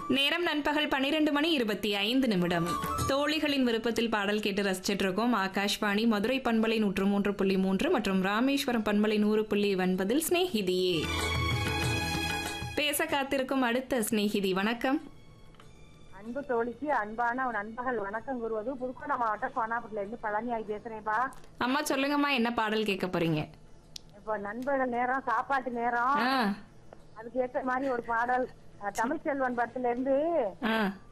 நேரம் நண்பகல் பன்னிரண்டு மணி இருபத்தி ஐந்து நிமிடம் தோழிகளின் விருப்பத்தில் பாடல் கேட்டு ரசிச்சிட்டு இருக்கோம் ஆகாஷ்வாணி மதுரை பண்பலை நூற்று மூன்று புள்ளி மூன்று மற்றும் ராமேஸ்வரம் பண்பலை நூறு புள்ளி ஒன்பதில் ஸ்நேகிதியே பேச காத்திருக்கும் அடுத்த ஸ்நேகிதி வணக்கம் அன்பு தோழிக்கு அன்பான ஒரு நண்பர்கள் வணக்கம் கூறுவது புதுக்கோட்டை மாவட்டம் சோனாபுரத்துல இருந்து பழனியாய் பேசுறேன்ப்பா அம்மா சொல்லுங்கம்மா என்ன பாடல் கேட்க போறீங்க இப்போ நண்பர்கள் நேரம் சாப்பாட்டு நேரம் ஆ அதுக்கு ஏற்ற மாதிரி ஒரு பாடல் அஹ், தமிழ்ச்செல்வன் படத்துல இருந்து ஆ